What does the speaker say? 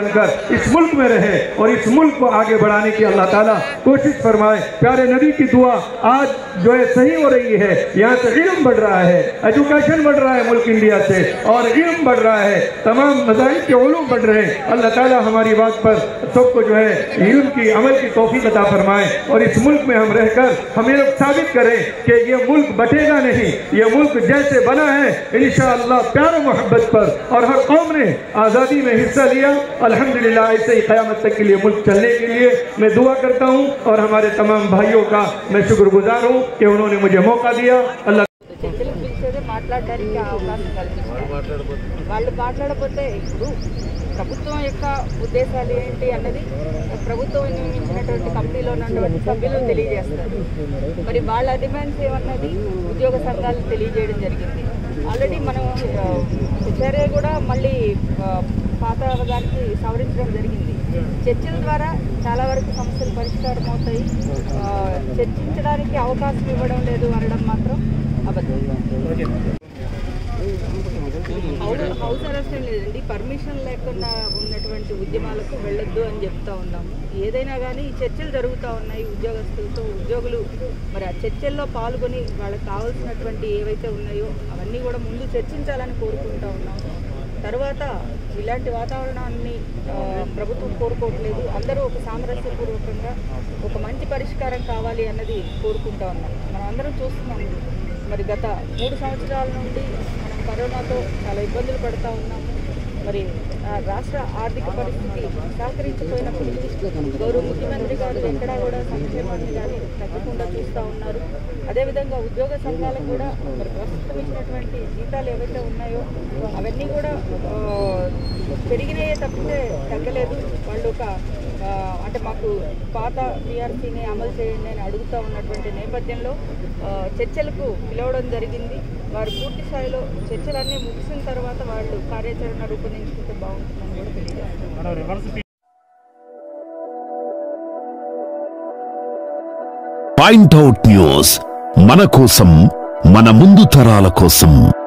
बनकर इस मुल्क में रहे और इस मुल्क को आगे बढ़ाने की अल्लाह ताला कोशिश फरमाए प्यारे नबी की दुआ आज जो है सही हो रही है यहाँ से इल्म बढ़ रहा है एजुकेशन बढ़ रहा है मुल्क इंडिया से और इल्म बढ़ रहा है तमाम मजाहिब के ओलूम बढ़ रहे हैं अल्लाह ताला हमारी बात पर सबको जो है इल्म की अमल की तोफीक अता फरमाए और इस मुल्क में हम रहकर हमें लोग साबित करें कि ये मुल्क बटेगा नहीं ये मुल्क जैसे बना है इंशाअल्लाह प्यार और मोहब्बत पर और हर कौम ने आज़ादी में हिस्सा लिया अल्हम्दुलिल्लाह ऐसे ही क़यामत तक के लिए मुल्क चलने के लिए मैं दुआ करता हूँ और हमारे तमाम भाइयों का मैं शुक्रगुजार हूँ कि उन्होंने मुझे मौका दिया अल्लाह చర్చలకు పిలిచేదే మాట్లాడడానికి అవకాశం కల్పిస్తారు వాళ్ళు మాట్లాడకపోతే ఇప్పుడు ప్రభుత్వం యొక్క ఉద్దేశాలు ఏంటి అన్నది ప్రభుత్వం నియమించినటువంటి కమిటీలో ఉన్నటువంటి సభ్యులు తెలియజేస్తారు మరి వాళ్ళ డిమాండ్స్ ఏమన్నది ఉద్యోగ సంఘాలు తెలియజేయడం జరిగింది ఆల్రెడీ మనం హెచ్ఆర్ఏ కూడా మళ్ళీ ఆ, పాత అవగానికి సవరించడం జరిగింది చర్చల ద్వారా చాలా వరకు సమస్యలు పరిష్కారం అవుతాయి ఆ, చర్చించడానికి అవకాశం ఇవ్వడం లేదు అనడం మాత్రం అబద్ధం హౌస్ హౌస్ అరెస్ట్ ఏం లేదండి పర్మిషన్ లేకుండా ఉన్నటువంటి ఉద్యమాలకు వెళ్ళొద్దు అని చెప్తా ఉన్నాము ఏదైనా కానీ ఈ చర్చలు జరుగుతూ ఉన్నాయి ఉద్యోగస్తులతో ఉద్యోగులు మరి ఆ చర్చల్లో పాల్గొని వాళ్ళకి కావాల్సినటువంటి ఏవైతే ఉన్నాయో అవన్నీ కూడా ముందు చర్చించాలని కోరుకుంటా ఉన్నాము తర్వాత ఇలాంటి వాతావరణాన్ని ఆ, ప్రభుత్వం కోరుకోవట్లేదు అందరూ ఒక సామరస్యపూర్వకంగా ఒక మంచి పరిష్కారం కావాలి అన్నది కోరుకుంటా ఉన్నాం మనం అందరం చూస్తున్నాం మరి గత మూడు సంవత్సరాల నుండి మనం కరోనాతో చాలా ఇబ్బందులు పడుతూ ఉన్నాము మరి ఆ రాష్ట్ర ఆర్థిక పరిస్థితి సహకరించిపోయినప్పటికీ గౌరవ ముఖ్యమంత్రి గారు ఎక్కడా కూడా సంక్షేమాన్ని కానీ తగ్గకుండా చూస్తూ ఉన్నారు అదేవిధంగా ఉద్యోగ సంఘాలకు కూడా మరి ప్రస్తుతం ఇచ్చినటువంటి జీతాలు ఏవైతే ఉన్నాయో అవన్నీ కూడా ఆ, పెరిగినాయే తప్పితే తగ్గలేదు వాళ్ళు ఒక ఆ, అంటే మాకు పాత పిఆర్సీని అమలు చేయండి అని అడుగుతూ ఉన్నటువంటి నేపథ్యంలో ఆ, చర్చలకు పిలవడం జరిగింది వారు పూర్తి స్థాయిలో చర్చలన్నీ ముగిసిన తర్వాత వాళ్ళు కార్యాచరణ రూపొందించుకుంటే బాగుంటుందని కూడా తెలియజేస్తారు పాయింట్ అవుట్ న్యూస్ మన కోసం మన ముందు తరాల కోసం